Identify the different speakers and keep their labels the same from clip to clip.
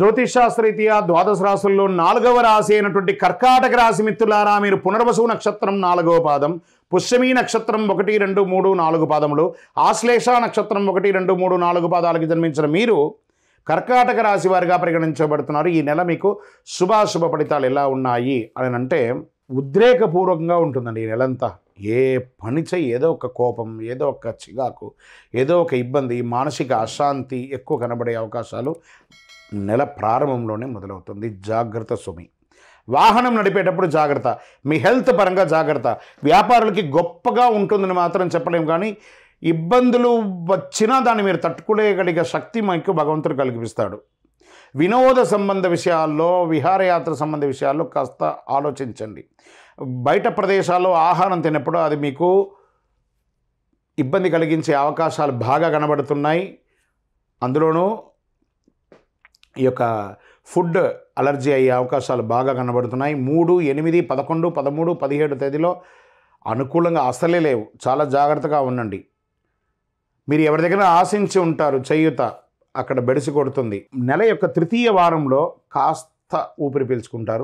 Speaker 1: జ్యోతిషాస్త్రరీత్యా ద్వాదశ రాశుల్లో నాలుగవ రాశి అయినటువంటి కర్కాటక రాశి మిత్రులారా మీరు పునర్వసు నక్షత్రం నాలుగవ పాదం పుష్యమీ నక్షత్రం ఒకటి రెండు మూడు నాలుగు పాదములు ఆశ్లేష నక్షత్రం ఒకటి రెండు మూడు నాలుగు పాదాలకి జన్మించిన మీరు కర్కాటక రాశి వారిగా పరిగణించబడుతున్నారు ఈ నెల మీకు శుభాశుభ ఫలితాలు ఎలా ఉన్నాయి అని అంటే ఉద్రేకపూర్వకంగా ఉంటుందండి ఈ నెలంతా ఏ పని చెయ్యి ఏదో ఒక కోపం ఏదో ఒక చిగాకు ఏదో ఒక ఇబ్బంది మానసిక అశాంతి ఎక్కువ కనబడే అవకాశాలు నెల ప్రారంభంలోనే మొదలవుతుంది జాగ్రత్త సుమి వాహనం నడిపేటప్పుడు జాగ్రత్త మీ హెల్త్ పరంగా జాగ్రత్త వ్యాపారులకి గొప్పగా ఉంటుందని మాత్రం చెప్పలేం కానీ ఇబ్బందులు వచ్చినా దాన్ని మీరు తట్టుకునేగలిగే శక్తి మీకు భగవంతుడు కలిగిస్తాడు వినోద సంబంధ విషయాల్లో విహారయాత్ర సంబంధ విషయాల్లో కాస్త ఆలోచించండి బయట ప్రదేశాల్లో ఆహారం తినప్పుడు అది మీకు ఇబ్బంది కలిగించే అవకాశాలు బాగా కనబడుతున్నాయి అందులోనూ ఈ యొక్క ఫుడ్ అలర్జీ అయ్యే అవకాశాలు బాగా కనబడుతున్నాయి మూడు ఎనిమిది పదకొండు పదమూడు పదిహేడు తేదీలో అనుకూలంగా అసలే లేవు చాలా జాగ్రత్తగా ఉండండి మీరు ఎవరి దగ్గర ఆశించి ఉంటారు చేయుత అక్కడ బెడిసి కొడుతుంది నెల యొక్క తృతీయ వారంలో కాస్త ఊపిరి పీల్చుకుంటారు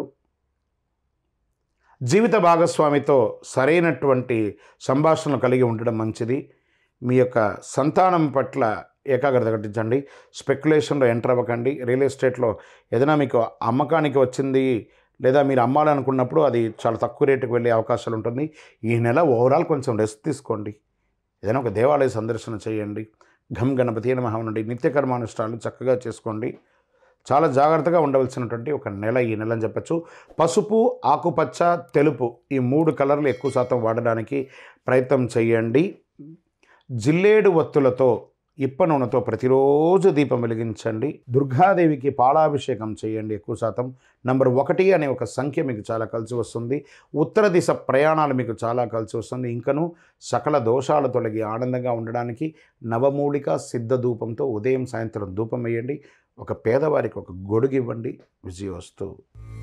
Speaker 1: జీవిత భాగస్వామితో సరైనటువంటి సంభాషణలు కలిగి ఉండడం మంచిది మీ యొక్క సంతానం పట్ల ఏకాగ్రత కట్టించండి స్పెక్యులేషన్లో ఎంటర్ అవ్వకండి రియల్ ఎస్టేట్లో ఏదైనా మీకు అమ్మకానికి వచ్చింది లేదా మీరు అమ్మాలనుకున్నప్పుడు అది చాలా తక్కువ రేటుకు వెళ్ళే అవకాశాలు ఉంటుంది ఈ నెల ఓవరాల్ కొంచెం రెస్ట్ తీసుకోండి ఏదైనా ఒక దేవాలయ సందర్శన చేయండి ఘం గణపతి నమః నుండి నిత్యకర్మానుష్ఠానాలు చక్కగా చేసుకోండి చాలా జాగ్రత్తగా ఉండవలసినటువంటి ఒక నెల ఈ నెల అని చెప్పచ్చు పసుపు ఆకుపచ్చ తెలుపు ఈ మూడు కలర్లు ఎక్కువ శాతం వాడడానికి ప్రయత్నం చేయండి జిల్లేడు ఒత్తులతో ఇప్ప నూనెతో ప్రతిరోజు దీపం వెలిగించండి దుర్గాదేవికి పాలాభిషేకం చేయండి ఎక్కువ శాతం నంబర్ ఒకటి అనే ఒక సంఖ్య మీకు చాలా కలిసి వస్తుంది ఉత్తర దిశ ప్రయాణాలు మీకు చాలా కలిసి వస్తుంది ఇంకను సకల దోషాలు తొలగి ఆనందంగా ఉండడానికి నవమూలిక సిద్ధ ధూపంతో ఉదయం సాయంత్రం ధూపం వేయండి ఒక పేదవారికి ఒక గొడుగు ఇవ్వండి విజయోస్తు